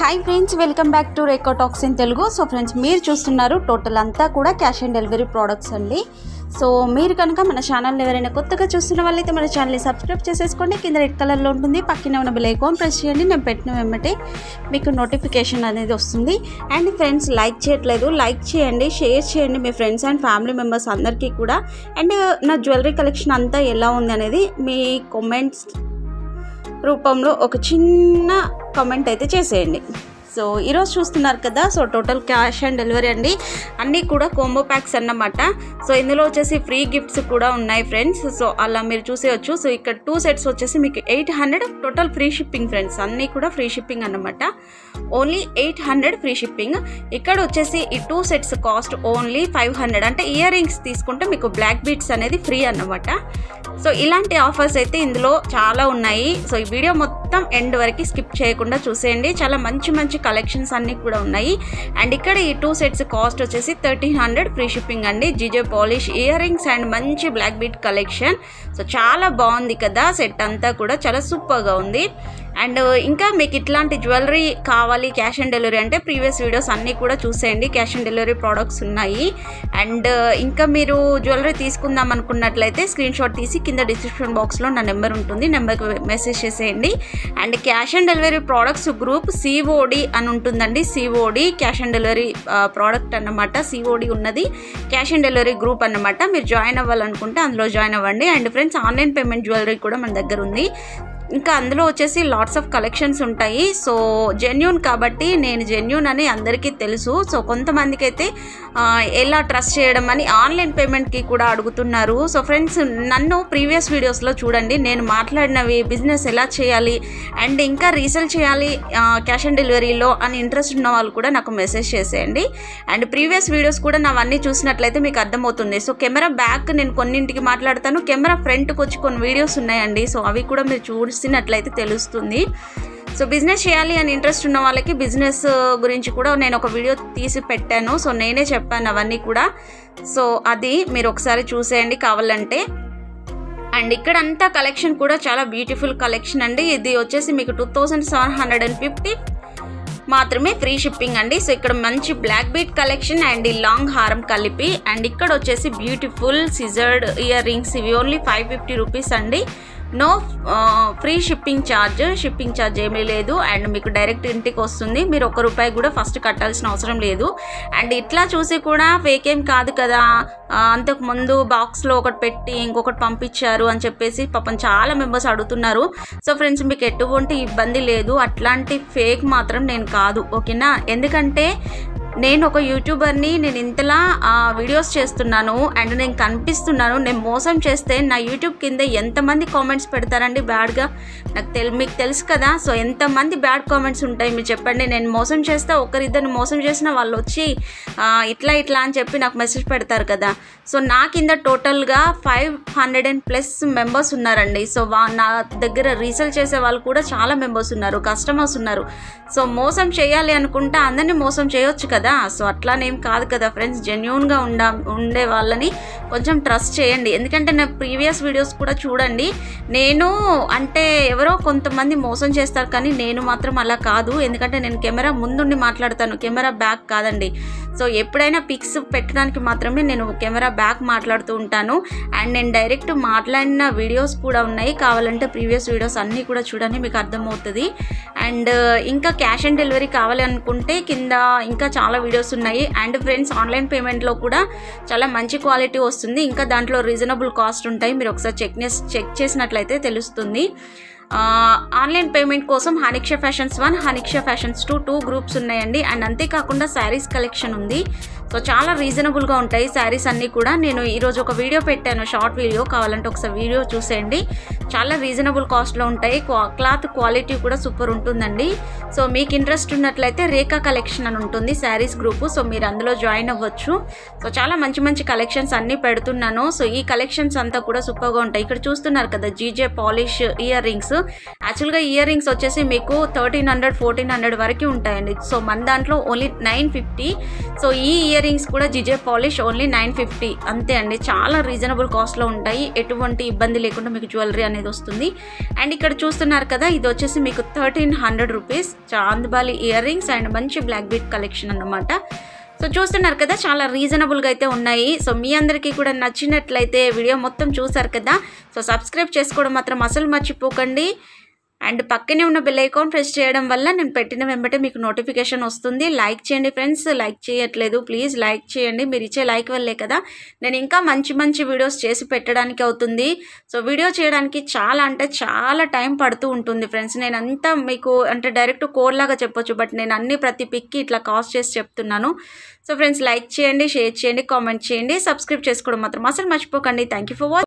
hi friends welcome back to Reko talks in Telugu so friends మీరు చూస్తున్నారు total అంతా కూడా క్యాష్ ఆన్ డెలివరీ ప్రోడక్ట్స్ అండి సో మీరు కనుక మన ఛానల్ ఎవరైనా కొత్తగా చూస్తున్న వాళ్ళైతే మన ఛానల్ని సబ్స్క్రైబ్ చేసేసుకోండి కింద రెడ్ కలర్లో ఉంటుంది పక్కన ఉన్న బెల్ ఐకాన్ ప్రెస్ చేయండి నేను పెట్టిన వెంబటే మీకు నోటిఫికేషన్ అనేది వస్తుంది అండ్ ఫ్రెండ్స్ లైక్ చేయట్లేదు లైక్ చేయండి షేర్ చేయండి మీ ఫ్రెండ్స్ అండ్ ఫ్యామిలీ మెంబర్స్ అందరికీ కూడా అండ్ నా జ్యువెలరీ కలెక్షన్ అంతా ఎలా ఉంది అనేది మీ కామెంట్స్ రూపంలో ఒక చిన్న కామెంట్ అయితే చేసేయండి సో ఈరోజు చూస్తున్నారు కదా so total cash on delivery అండి అన్నీ కూడా కోంబో ప్యాక్స్ అన్నమాట సో ఇందులో వచ్చేసి ఫ్రీ గిఫ్ట్స్ కూడా ఉన్నాయి ఫ్రెండ్స్ సో అలా మీరు చూసేయచ్చు సో ఇక్కడ టూ సెట్స్ వచ్చేసి మీకు eight hundred total free shipping friends అన్నీ కూడా ఫ్రీ షిప్పింగ్ అన్నమాట only eight hundred free shipping ఇక్కడ వచ్చేసి ఈ two sets cost only five hundred అంటే ఇయర్ రింగ్స్ తీసుకుంటే మీకు బ్లాక్ బీట్స్ అనేది ఫ్రీ అన్నమాట సో ఇలాంటి ఆఫర్స్ అయితే ఇందులో చాలా ఉన్నాయి సో ఈ వీడియో మొత్తం ఎండ్ వరకు స్కిప్ చేయకుండా చూసేయండి చాలా మంచి మంచి కలెక్షన్స్ అన్నీ కూడా ఉన్నాయి అండ్ ఇక్కడ ఈ టూ సెట్స్ కాస్ట్ వచ్చేసి థర్టీన్ హండ్రెడ్ ఫ్రీ షిప్పింగ్ అండి GJ polish earrings and మంచి బ్లాక్ బీట్ కలెక్షన్ సో చాలా బాగుంది కదా సెట్ అంతా కూడా చాలా సూపర్గా ఉంది అండ్ ఇంకా మీకు ఇట్లాంటి జ్యువెలరీ కావాలి క్యాష్ ఆన్ డెలివరీ అంటే ప్రీవియస్ వీడియోస్ అన్నీ కూడా చూసేయండి క్యాష్ ఆన్ డెలివరీ ప్రోడక్ట్స్ ఉన్నాయి అండ్ ఇంకా మీరు జ్యువెలరీ తీసుకుందాం అనుకున్నట్లయితే స్క్రీన్ షాట్ తీసి కింద డిస్క్రిప్షన్ బాక్స్లో నా నెంబర్ ఉంటుంది నెంబర్కి మెసేజ్ చేసేయండి and cash on delivery products group COD అని ఉంటుందండి COD cash on delivery product అన్నమాట సిఓడి ఉన్నది క్యాష్ ఆన్ డెలివరీ గ్రూప్ అన్నమాట మీరు జాయిన్ అవ్వాలనుకుంటే అందులో జాయిన్ అవ్వండి and friends online payment jewellery కూడా మన దగ్గర ఉంది ఇంకా అందులో వచ్చేసి లాట్స్ ఆఫ్ కలెక్షన్స్ ఉంటాయి సో జెన్యున్ కాబట్టి నేను జెన్యున్ అని అందరికీ తెలుసు సో కొంతమందికి అయితే ఆ, ఎలా ట్రస్ట్ చేయడం అని ఆన్లైన్ పేమెంట్కి కూడా అడుగుతున్నారు సో ఫ్రెండ్స్ నన్ను ప్రీవియస్ వీడియోస్లో చూడండి నేను మాట్లాడినవి బిజినెస్ ఎలా చేయాలి అండ్ ఇంకా రీసేల్ చేయాలి క్యాష్ ఆన్ డెలివరీలో అని ఇంట్రెస్ట్ ఉన్న వాళ్ళు కూడా నాకు మెసేజ్ చేసేయండి అండ్ ప్రీవియస్ వీడియోస్ కూడా నావన్నీ చూసినట్లయితే మీకు అర్థమవుతుంది సో కెమెరా బ్యాక్ నేను కొన్నింటికి మాట్లాడతాను కెమెరా ఫ్రంట్కి వచ్చి కొన్ని వీడియోస్ ఉన్నాయండి సో అవి కూడా మీరు చూసినట్లయితే తెలుస్తుంది సో బిజినెస్ చేయాలి అని ఇంట్రెస్ట్ ఉన్న వాళ్ళకి బిజినెస్ గురించి కూడా నేను ఒక వీడియో తీసి పెట్టాను సో నేనే చెప్పాను అవన్నీ కూడా సో అది మీరు ఒకసారి చూసేయండి కావాలంటే అండ్ ఇక్కడ అంతా కలెక్షన్ కూడా చాలా బ్యూటిఫుల్ కలెక్షన్ అండి ఇది వచ్చేసి మీకు two thousand seven hundred and fifty మాత్రమే ఫ్రీ షిప్పింగ్ అండి సో ఇక్కడ మంచి బ్లాక్ బీట్ కలెక్షన్ అండ్ ఈ లాంగ్ హారం కలిపి అండ్ ఇక్కడ వచ్చేసి బ్యూటిఫుల్ సిజర్డ్ ఇయర్ రింగ్స్ ఇవి ఓన్లీ ఫైవ్ ఫిఫ్టీ రూపీస్ అండి no free shipping charge shipping charge ఏమీ లేదు అండ్ మీకు డైరెక్ట్ ఇంటికి వస్తుంది మీరు ఒక రూపాయి కూడా ఫస్ట్ కట్టాల్సిన అవసరం లేదు అండ్ ఇట్లా చూసి కూడా ఫేక్ ఏం కాదు కదా ఆ, అంతకు ముందు బాక్స్లో ఒకటి పెట్టి ఇంకొకటి పంపించారు అని చెప్పేసి పాపం చాలా మెంబర్స్ అడుగుతున్నారు సో ఫ్రెండ్స్ మీకు ఎటువంటి ఇబ్బంది లేదు అట్లాంటి ఫేక్ మాత్రం నేను కాదు ఓకేనా ఎందుకంటే నేను ఒక యూట్యూబర్ని నేను ఇంతలా ఆ, వీడియోస్ చేస్తున్నాను అండ్ నేను కనిపిస్తున్నాను నేను మోసం చేస్తే నా యూట్యూబ్ కింద ఎంతమంది కామెంట్స్ పెడతారండి బ్యాడ్గా నాకు తెల్ మీకు తెలుసు కదా సో ఎంతమంది బ్యాడ్ కామెంట్స్ ఉంటాయి మీరు చెప్పండి నేను మోసం చేస్తే ఒకరిద్దరిని మోసం చేసిన వాళ్ళు వచ్చి ఆ, ఇట్లా ఇట్లా అని చెప్పి నాకు మెసేజ్ పెడతారు కదా సో నా కింద టోటల్గా five hundred and plus members ఉన్నారండి సో వా నా దగ్గర రీసేల్ చేసే వాళ్ళు కూడా చాలా మెంబర్స్ ఉన్నారు కస్టమర్స్ ఉన్నారు సో మోసం చేయాలి అనుకుంటే అందరినీ మోసం చేయొచ్చు కదా సో అట్లానేం కాదు కదా ఫ్రెండ్స్ జెన్యున్గా ఉండ ఉండే వాళ్ళని కొంచెం ట్రస్ట్ చేయండి ఎందుకంటే నా ప్రీవియస్ వీడియోస్ కూడా చూడండి నేను అంటే ఎవరో కొంతమంది మోసం చేస్తారు కానీ నేను మాత్రం అలా కాదు ఎందుకంటే నేను కెమెరా ముందుండి మాట్లాడతాను కెమెరా బ్యాక్ కాదండి సో ఎప్పుడైనా పిక్స్ పెట్టడానికి మాత్రమే నేను కెమెరా బ్యాక్ మాట్లాడుతూ ఉంటాను అండ్ నేను డైరెక్ట్ మాట్లాడిన వీడియోస్ కూడా ఉన్నాయి కావాలంటే ప్రీవియస్ వీడియోస్ అన్నీ కూడా చూడండి మీకు అర్థమవుతుంది అండ్ ఇంకా క్యాష్ ఆన్ డెలివరీ కావాలి అనుకుంటే కింద ఇంకా చాలా వీడియోస్ ఉన్నాయి అండ్ ఫ్రెండ్స్ ఆన్లైన్ పేమెంట్లో కూడా చాలా మంచి క్వాలిటీ వస్తుంది ఇంకా దాంట్లో రీజనబుల్ కాస్ట్ ఉంటాయి మీరు ఒకసారి చెక్ చెక్ చేసినట్లయితే తెలుస్తుంది ఆ, ఆన్లైన్ పేమెంట్ కోసం Haniksha fashions one Haniksha fashions two two groups ఉన్నాయండి అండ్ అంతేకాకుండా శారీస్ కలెక్షన్ ఉంది సో చాలా రీజనబుల్గా ఉంటాయి శారీస్ అన్నీ కూడా నేను ఈరోజు ఒక వీడియో పెట్టాను షార్ట్ వీడియో కావాలంటే ఒకసారి వీడియో చూసేయండి చాలా రీజనబుల్ కాస్ట్లో ఉంటాయి క్వా- క్లాత్ క్వాలిటీ కూడా సూపర్ ఉంటుందండి సో మీకు ఇంట్రెస్ట్ ఉన్నట్లయితే రేఖా కలెక్షన్ అని ఉంటుంది శారీస్ గ్రూప్ సో మీరు అందులో జాయిన్ అవ్వచ్చు సో చాలా మంచి మంచి కలెక్షన్స్ అన్నీ పెడుతున్నాను సో ఈ కలెక్షన్స్ అంతా కూడా సూపర్గా ఉంటాయి ఇక్కడ చూస్తున్నారు కదా జీజే పాలిష్ ఇయర్ రింగ్స్ యాక్చువల్గా ఇయర్ రింగ్స్ వచ్చేసి మీకు థర్టీన్ హండ్రెడ్ ఫోర్టీన్ హండ్రెడ్ వరకు ఉంటాయండి సో మన దాంట్లో ఓన్లీ నైన్ ఫిఫ్టీ సో ఈ ఇయర్ ఇయర్ రింగ్స్ కూడా GJ polish only nine fifty అంతే అండి చాలా రీజనబుల్ కాస్ట్లో ఉంటాయి ఎటువంటి ఇబ్బంది లేకుండా మీకు జ్యువెలరీ అనేది వస్తుంది అండ్ ఇక్కడ చూస్తున్నారు కదా ఇది వచ్చేసి మీకు thirteen hundred rupees chandbali earrings and మంచి బ్లాక్ బీట్ కలెక్షన్ అన్నమాట సో చూస్తున్నారు కదా చాలా రీజనబుల్గా అయితే ఉన్నాయి సో మీ అందరికీ కూడా నచ్చినట్లయితే వీడియో మొత్తం చూసారు కదా సో సబ్స్క్రైబ్ చేసుకోవడం మాత్రం అసలు మర్చిపోకండి అండ్ పక్కనే ఉన్న బెల్ ఐకాన్ ప్రెస్ చేయడం వల్ల నేను పెట్టిన వెంబటే మీకు నోటిఫికేషన్ వస్తుంది లైక్ చేయండి ఫ్రెండ్స్ లైక్ చేయట్లేదు ప్లీజ్ లైక్ చేయండి మీరు ఇచ్చే లైక్ వల్లే కదా నేను ఇంకా మంచి మంచి వీడియోస్ చేసి పెట్టడానికి అవుతుంది సో వీడియో చేయడానికి చాలా అంటే చాలా టైం పడుతూ ఉంటుంది ఫ్రెండ్స్ నేను అంతా మీకు అంటే డైరెక్ట్ కోడ్ లాగా చెప్పొచ్చు బట్ నేను అన్ని ప్రతి పిక్కి ఇట్లా కాస్ట్ చేసి చెప్తున్నాను సో ఫ్రెండ్స్ లైక్ చేయండి షేర్ చేయండి కామెంట్ చేయండి సబ్స్క్రైబ్ చేసుకోవడం మాత్రం అసలు మర్చిపోకండి థ్యాంక్ యూ ఫర్ వాచ్